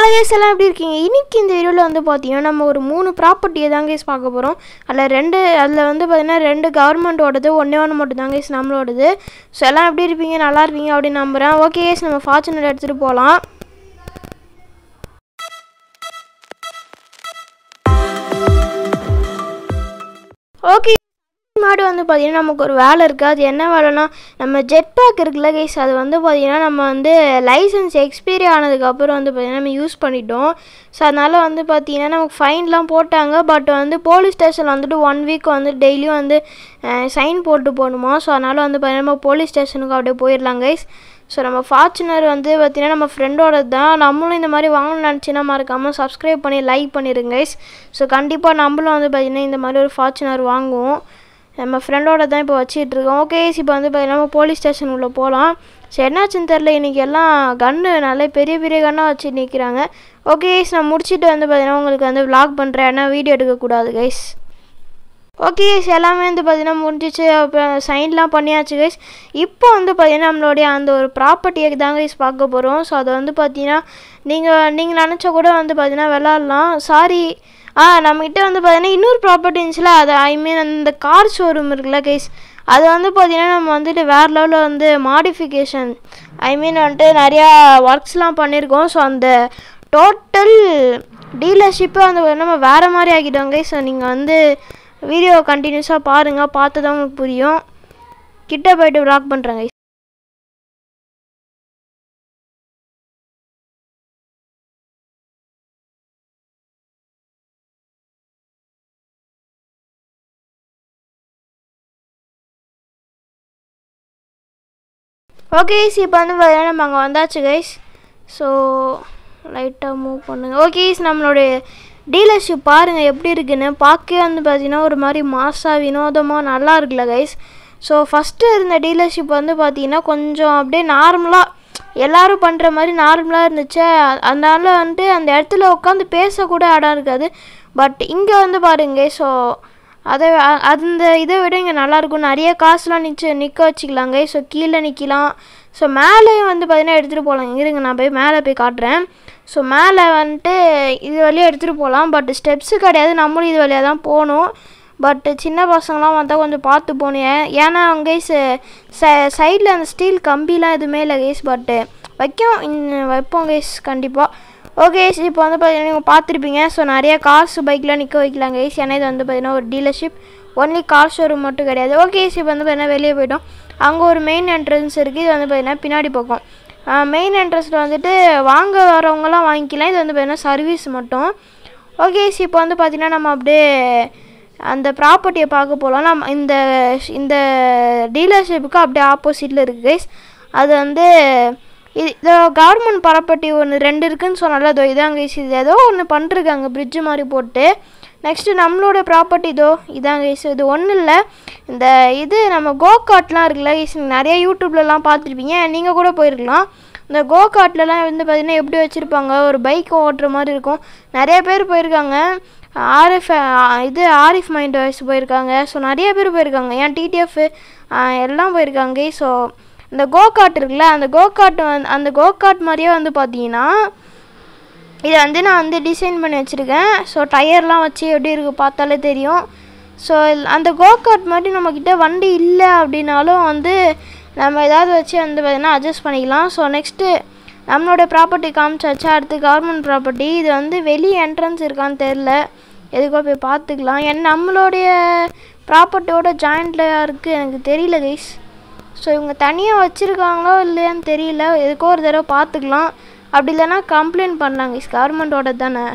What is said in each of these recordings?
hello case எல்லாம் எப்படி இருக்கீங்க இன்னைக்கு இந்த வீடியோவில் வந்து பார்த்தீங்கன்னா நம்ம ஒரு மூணு ப்ராப்பர்ட்டியை தான் கேஸ் பார்க்க போகிறோம் அதில் ரெண்டு அதில் வந்து பார்த்தீங்கன்னா ரெண்டு கவர்மெண்ட்டோடது ஒன்றே ஒன்று மட்டும் தான் கேஸ் நம்மளோடது ஸோ எல்லாம் எப்படி இருப்பீங்க நல்லா இருப்பீங்க அப்படின்னு நம்புகிறேன் ஓகே கேஸ் நம்ம ஃபார்ச்சுனர் எடுத்துகிட்டு போகலாம் ஓகே முன்னாடி வந்து பார்த்தீங்கன்னா நமக்கு ஒரு வேலை இருக்குது அது என்ன வேலைன்னா நம்ம ஜெட் பேக் இருக்குல்ல கைஸ் அது வந்து பார்த்தீங்கன்னா நம்ம வந்து லைசன்ஸ் எக்ஸ்பீரி ஆனதுக்கப்புறம் வந்து பார்த்தீங்கன்னா நம்ம யூஸ் பண்ணிட்டோம் ஸோ அதனால் வந்து பார்த்தீங்கன்னா நமக்கு ஃபைன்லாம் போட்டாங்க பட் வந்து போலீஸ் ஸ்டேஷன் வந்துட்டு ஒன் வீக் வந்து டெய்லியும் வந்து சைன் போட்டு போகணுமா ஸோ அதனால் வந்து பார்த்தீங்கன்னா நம்ம போலீஸ் ஸ்டேஷனுக்கு அப்படியே போயிடலாம் கைஸ் ஸோ நம்ம ஃபார்ச்சுனர் வந்து பார்த்தீங்கன்னா நம்ம ஃப்ரெண்டோட தான் நம்மளும் இந்த மாதிரி வாங்கணும்னு நினச்சினா மறக்காமல் சப்ஸ்கிரைப் பண்ணி லைக் பண்ணிடுங்க கைஸ் ஸோ கண்டிப்பாக நம்மளும் வந்து பார்த்தீங்கன்னா இந்த மாதிரி ஒரு ஃபார்ச்சுனர் வாங்குவோம் நம்ம ஃப்ரெண்டோட தான் இப்போ வச்சிட்டு இருக்கோம் ஓகே இப்போ வந்து பார்த்தீங்கன்னா நம்ம போலீஸ் ஸ்டேஷன் உள்ள போகலாம் சரி என்னாச்சுன்னு தெரில இன்றைக்கி எல்லாம் கன்று நல்ல பெரிய பெரிய கன்னாக வச்சு நிற்கிறாங்க ஓகே கைஸ் நான் முடிச்சுட்டு வந்து பார்த்தீங்கன்னா உங்களுக்கு வந்து விளாக் பண்ணுறேன் ஏன்னா வீடியோ எடுக்கக்கூடாது கைஸ் ஓகே கைஸ் எல்லாமே வந்து பார்த்தீங்கன்னா முடிஞ்சிச்சு அப்புறம் சைன்லாம் பண்ணியாச்சு கைஸ் இப்போ வந்து பார்த்தீங்கன்னா நம்மளுடைய அந்த ஒரு ப்ராப்பர்ட்டியை தான் கைஸ் பார்க்க போகிறோம் ஸோ அதை வந்து பார்த்தீங்கன்னா நீங்கள் நீங்கள் நினச்சா கூட வந்து பார்த்தீங்கன்னா விளாட்லாம் சாரி ஆ நம்மக்கிட்ட வந்து பார்த்தீங்கன்னா இன்னொரு ப்ராப்பர்ட்டி இருந்துச்சுல அது ஐ மீன் அந்த கார் ஷோரூம் இருக்குல்ல கைஸ் அது வந்து பார்த்தீங்கன்னா நம்ம வந்துட்டு வேறு லெவலில் வந்து மாடிஃபிகேஷன் ஐ மீன் வந்துட்டு நிறையா ஒர்க்ஸ்லாம் பண்ணியிருக்கோம் ஸோ அந்த டோட்டல் டீலர்ஷிப்பை வந்து நம்ம வேறு மாதிரி ஆக்கிட்டோம் கைஸ் ஸோ நீங்கள் வந்து வீடியோ கண்டினியூஸாக பாருங்கள் பார்த்து தான் உங்களுக்கு புரியும் கிட்ட போயிட்டு வ்ளாக் பண்ணுறேன் கைஸ் ஓகே கைஸ் இப்போ வந்து பார்த்தீங்கன்னா நம்ம அங்கே வந்தாச்சு கைஸ் ஸோ லைட்டாக மூவ் பண்ணுங்கள் ஓகே கைஸ் நம்மளுடைய டீலர்ஷிப் பாருங்கள் எப்படி இருக்குன்னு பார்க்கவே வந்து பார்த்தீங்கன்னா ஒரு மாதிரி மாசாக வினோதமாக நல்லா இருக்குல்ல கைஸ் ஸோ ஃபஸ்ட்டு இருந்த டீலர்ஷிப் வந்து பார்த்தீங்கன்னா கொஞ்சம் அப்படியே நார்மலாக எல்லோரும் பண்ணுற மாதிரி நார்மலாக இருந்துச்சு அதனால வந்துட்டு அந்த இடத்துல உட்காந்து பேசக்கூட இடம் இருக்காது பட் இங்கே வந்து பாருங்க ஸோ அதை அந்த இதை விட இங்கே நல்லாயிருக்கும் நிறைய காசுலாம் நிச்சு நிற்க வச்சுக்கலாங்க ஸோ கீழே நிற்கலாம் ஸோ மேலேயும் வந்து பார்த்தீங்கன்னா எடுத்துகிட்டு போகலாம் இருங்க நான் போய் மேலே போய் காட்டுறேன் ஸோ மேலே வந்துட்டு இது வழியாக எடுத்துகிட்டு போகலாம் பட் ஸ்டெப்ஸு கிடையாது நம்மளும் இது வழியாக தான் போகணும் பட்டு சின்ன பசங்களாம் வந்தால் கொஞ்சம் பார்த்து போனேன் ஏன்னா அங்கே சைடில் அந்த ஸ்டீல் கம்பிலாம் எதுவுமே இல்லை கேஸ் பட்டு வைக்கும் வைப்போம் கேஸ் கண்டிப்பாக ஓகே இப்போ வந்து பார்த்தீங்கன்னா நீங்கள் பார்த்துருப்பீங்க ஸோ நிறைய காசு பைக்கில் நிற்க வைக்கலாங்க கைஸ் ஏன்னா இது வந்து பார்த்தீங்கன்னா ஒரு டீலர்ஷிப் ஒன்லி கார் ஷோரூம் மட்டும் கிடையாது ஓகே இப்போ வந்து பார்த்தீங்கன்னா வெளியே போயிட்டோம் அங்கே ஒரு மெயின் என்ட்ரன்ஸ் இருக்குது இது வந்து பார்த்தீங்கன்னா பின்னாடி பக்கம் மெயின் என்ட்ரன்ஸில் வந்துட்டு வாங்க வரவங்களாம் வாங்கிக்கலாம் இது வந்து பார்த்தீங்கன்னா சர்வீஸ் மட்டும் ஓகே இப்போ வந்து பார்த்தீங்கன்னா நம்ம அப்படியே அந்த ப்ராப்பர்ட்டியை பார்க்க போகலாம் நம்ம இந்த இந்த டீலர்ஷிப்புக்கு அப்படியே ஆப்போசிட்டில் இருக்குது கைஸ் அது வந்து இது இதோ கவர்மெண்ட் ப்ராப்பர்ட்டி ஒன்று ரெண்டு இருக்குதுன்னு சொன்னால அதோ இதாங்க கைஸ் இது ஏதோ ஒன்று பண்ணிருக்காங்க பிரிட்ஜு மாதிரி போட்டு நெக்ஸ்ட்டு நம்மளோட ப்ராப்பர்ட்டி இதோ இதாங்க கைஸ் இது ஒன்றும் இல்லை இந்த இது நம்ம கோகாட்லாம் இருக்குல்ல கைஸ் நிறைய யூடியூப்லலாம் பார்த்துருப்பீங்க நீங்கள் கூட போயிருக்கலாம் இந்த கோகாட்லலாம் வந்து பார்த்திங்கன்னா எப்படி வச்சுருப்பாங்க ஒரு பைக் ஓட்டுற மாதிரி இருக்கும் நிறைய பேர் போயிருக்காங்க ஆர்எஃப் இது ஆரிஃப் மைண்ட் வாய்ஸ் போயிருக்காங்க ஸோ நிறைய பேர் போயிருக்காங்க ஏன் டிடிஎஃப் எல்லாம் போயிருக்காங்க ஸோ இந்த கோகாட் இருக்குல்ல அந்த கோகாட் வந்து அந்த கோகாட் மாதிரியே வந்து பார்த்தீங்கன்னா இதை வந்து நான் வந்து டிசைன் பண்ணி வச்சுருக்கேன் ஸோ டயர்லாம் வச்சு எப்படி இருக்குது பார்த்தாலே தெரியும் ஸோ அந்த கோகாட் மாதிரி நம்மக்கிட்ட வண்டி இல்லை அப்படின்னாலும் வந்து நம்ம ஏதாவது வச்சு வந்து பார்த்திங்கன்னா அட்ஜஸ்ட் பண்ணிக்கலாம் ஸோ நெக்ஸ்ட்டு நம்மளோட ப்ராப்பர்ட்டி காமிச்சாச்சு அடுத்து கவர்மெண்ட் ப்ராப்பர்ட்டி இது வந்து வெளியே என்ட்ரன்ஸ் இருக்கான்னு தெரில எதுக்கோ போய் பார்த்துக்கலாம் என் நம்மளுடைய ப்ராப்பர்ட்டியோட ஜாயிண்டில் இருக்குது எனக்கு தெரியல கைஸ் ஸோ இவங்க தனியாக வச்சுருக்காங்களோ இல்லையான்னு தெரியல எதுக்கோ ஒரு தடவை பார்த்துக்கலாம் அப்படி இல்லைன்னா கம்ப்ளைண்ட் பண்ணலாங்க கைஸ் கவர்மெண்ட்டோட தானே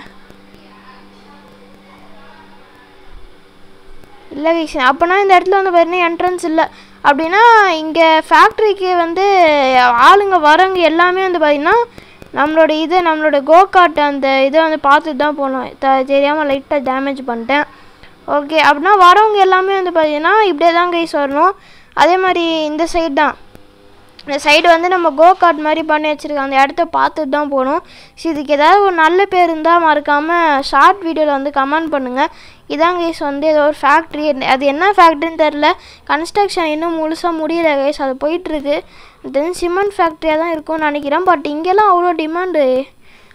இல்லை கைஸ் அப்போனா இந்த இடத்துல வந்து பார்த்தீங்கன்னா என்ட்ரன்ஸ் இல்லை அப்படின்னா இங்கே ஃபேக்ட்ரிக்கு வந்து ஆளுங்க வரவங்க எல்லாமே வந்து பார்த்திங்கன்னா நம்மளோட இது நம்மளோட கோகாட் அந்த இதை வந்து பார்த்துட்டு தான் போகணும் த தெரியாமல் லைட்டாக டேமேஜ் பண்ணிட்டேன் ஓகே அப்படின்னா வரவங்க எல்லாமே வந்து பார்த்திங்கன்னா இப்படியே தான் கைஸ் வரணும் அதே மாதிரி இந்த சைடு தான் இந்த சைடு வந்து நம்ம கோகாட் மாதிரி பண்ணி வச்சுருக்கோம் அந்த இடத்த பார்த்துட்டு தான் போகணும் ஸோ இதுக்கு ஏதாவது ஒரு நல்ல பேர் இருந்தால் மறக்காமல் ஷார்ட் வீடியோவில் வந்து கமெண்ட் பண்ணுங்கள் இதான் கேஸ் வந்து ஏதோ ஒரு ஃபேக்ட்ரி அது என்ன ஃபேக்ட்ரின்னு தெரில கன்ஸ்ட்ரக்ஷன் இன்னும் முழுசாக முடியல கேஸ் அது போயிட்டுருக்கு தென் சிமெண்ட் ஃபேக்ட்ரியாக தான் இருக்கும்னு நினைக்கிறேன் பட் இங்கெல்லாம் அவ்வளோ டிமாண்டு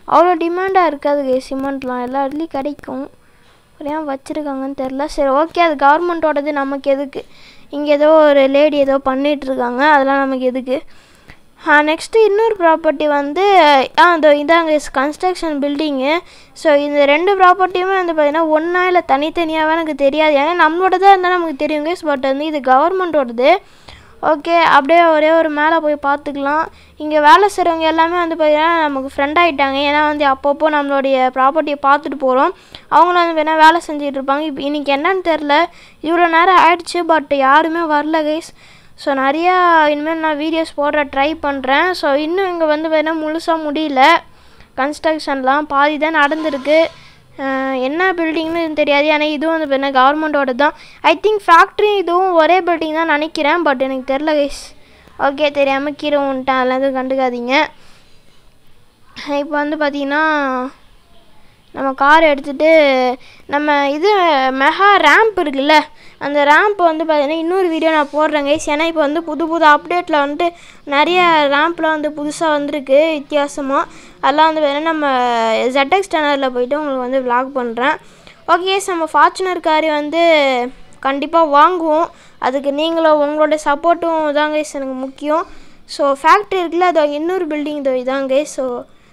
அவ்வளோ டிமாண்டாக இருக்காது கைஸ் சிமெண்ட்லாம் எல்லா இடத்துலையும் கிடைக்கும் ஏன் வச்சுருக்காங்கன்னு தெரில சரி ஓகே அது கவர்மெண்ட்டோடது நமக்கு எதுக்கு இங்கே ஏதோ ஒரு லேடி ஏதோ பண்ணிட்டு இருக்காங்க அதெல்லாம் நமக்கு எதுக்கு நெக்ஸ்ட்டு இன்னொரு ப்ராப்பர்ட்டி வந்து ஆ இந்த இதாங்க கன்ஸ்ட்ரக்ஷன் பில்டிங்கு ஸோ இந்த ரெண்டு ப்ராப்பர்ட்டியுமே வந்து பார்த்தீங்கன்னா ஒன்றா இல்லை தனித்தனியாகவே எனக்கு தெரியாது ஏன்னா நம்மளோடதாக இருந்தால் நமக்கு தெரியும் guys பட் வந்து இது கவர்மெண்ட்டோடது ஓகே அப்படியே ஒரே ஒரு மேலே போய் பார்த்துக்கலாம் இங்கே வேலை செய்கிறவங்க எல்லாமே வந்து பார்த்தீங்கன்னா நமக்கு ஃப்ரெண்ட் ஆகிட்டாங்க ஏன்னா வந்து அப்பப்போ நம்மளுடைய ப்ராப்பர்ட்டியை பார்த்துட்டு போகிறோம் அவங்களும் வந்து வேணால் வேலை செஞ்சுட்டு இருப்பாங்க இப்போ இன்றைக்கி என்னன்னு தெரில இவ்வளோ நேரம் ஆயிடுச்சு பட் யாருமே வரல கைஸ் ஸோ நிறையா இனிமேல் நான் வீடியோஸ் போடுற ட்ரை பண்ணுறேன் ஸோ இன்னும் இங்கே வந்து வேணால் முழுசாக முடியல கன்ஸ்ட்ரக்ஷன்லாம் பாதி தான் நடந்திருக்கு அஹ் என்ன பில்டிங்னு தெரியாது ஏன்னா இதுவும் வந்து என்ன கவர்மெண்ட்டோட தான் ஐ திங்க் ஃபேக்ட்ரி இதுவும் ஒரே பில்டிங் தான் நினைக்கிறேன் பட் எனக்கு தெரில கைஸ் ஓகே தெரியாமல் கீழே வந்துட்டேன் அதெல்லாம் எதுவும் கண்டுக்காதீங்க இப்போ வந்து பார்த்தீங்கன்னா நம்ம கார் எடுத்துகிட்டு நம்ம இது மெகா ரேம்ப் இருக்குல்ல அந்த ரேம்ப் வந்து பார்த்தீங்கன்னா இன்னொரு வீடியோ நான் போடுறேன் கைஸ் ஏன்னா இப்போ வந்து புது புது அப்டேட்டில் வந்துட்டு நிறைய ரேம்ப்லாம் வந்து புதுசாக வந்திருக்கு வித்தியாசமாக அதெல்லாம் வந்து பார்த்தீங்கன்னா நம்ம ZX சேனலில் போயிட்டு உங்களுக்கு வந்து vlog பண்ணுறேன் ஓகே guys, நம்ம ஃபார்ச்சுனர் காரை வந்து கண்டிப்பாக வாங்குவோம் அதுக்கு நீங்களும் உங்களோட சப்போர்ட்டும் தான் கைஸ் எனக்கு முக்கியம் ஸோ ஃபேக்ட்ரி இருக்குல்ல அது இன்னொரு பில்டிங் இதோ இதாங்க ஸோ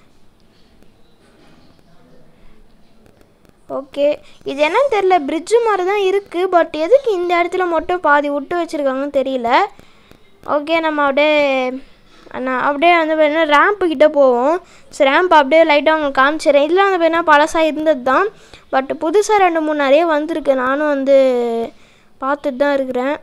ஓகே இது என்னன்னு தெரில பிரிட்ஜு மாதிரி தான் இருக்குது பட் எதுக்கு இந்த இடத்துல மட்டும் பாதி விட்டு வச்சுருக்காங்கன்னு தெரியல ஓகே நம்ம அப்படியே நான் அப்படியே வந்து பார்த்தீங்கன்னா ரேம்ப்பு கிட்டே போவோம் ஸோ ரேம்ப் அப்படியே லைட்டாக உங்களுக்கு காமிச்சிடுறேன் இதெல்லாம் வந்து பார்த்தீங்கன்னா பழசாக இருந்தது தான் பட் புதுசாக ரெண்டு மூணு நிறைய வந்திருக்கு நானும் வந்து பார்த்துட்டு தான் இருக்கிறேன்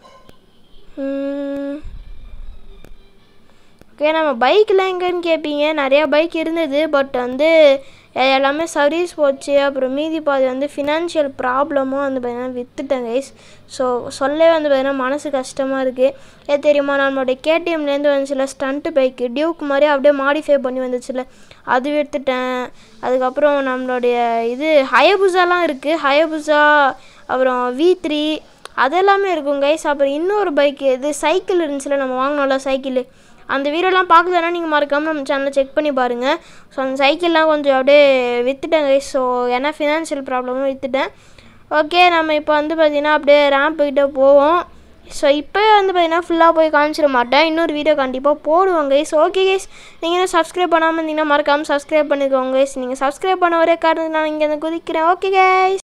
ஓகே நம்ம பைக்கில் எங்கேன்னு கேட்பீங்க நிறையா பைக் இருந்தது பட் வந்து எ- எல்லாமே சர்வீஸ் போச்சு அப்புறம் மீதி பாதி வந்து ஃபினான்ஷியல் ப்ராப்ளமும் வந்து பார்த்தீங்கன்னா விற்றுட்டேன் கைஸ் ஸோ சொல்லவே வந்து பார்த்தீங்கன்னா மனசு கஷ்டமாக இருக்குது ஏ தெரியுமா நம்மளுடைய கேடிஎம்லேருந்து வந்துச்சுல ஸ்டண்ட்டு பைக்கு டியூக் மாதிரி அப்படியே மாடிஃபை பண்ணி வந்துச்சுல அது விற்றுட்டேன் அதுக்கப்புறம் நம்மளுடைய இது ஹயபுசாலாம் இருக்குது ஹயபுசா அப்புறம் வி த்ரீ அதெல்லாமே இருக்கும் கைஸ் அப்புறம் இன்னொரு பைக்கு இது சைக்கிள் இருந்துச்சுல நம்ம வாங்கினோம்ல சைக்கிள் அந்த வீடியோலாம் பார்க்கலன்னா நீங்கள் மறக்காமல் நம்ம சேனலில் செக் பண்ணி பாருங்கள் ஸோ அந்த சைக்கிள்லாம் கொஞ்சம் அப்படியே விற்றுட்டேன் கைஸ் ஸோ ஏன்னா ஃபினான்ஷியல் ப்ராப்ளமும் விற்றுட்டேன் ஓகே நம்ம இப்போ வந்து பார்த்திங்கன்னா அப்படியே ரேம்ப்புக்கிட்ட போவோம் ஸோ இப்போ வந்து பார்த்தீங்கன்னா ஃபுல்லாக போய் காமிச்சிட மாட்டேன் இன்னொரு வீடியோ கண்டிப்பாக போடுவோம் கைஸ் ஓகே கைஸ் நீங்கள் இன்னும் சப்ஸ்கிரைப் பண்ணாமல் இருந்தீங்கன்னா மறக்காமல் சப்ஸ்கிரைப் பண்ணிக்கோங்க கைஸ் நீங்கள் சப்ஸ்கிரைப் பண்ண ஒரே காரணத்துக்கு நான் இங்கே குதிக்கிறேன் ஓகே கைஸ்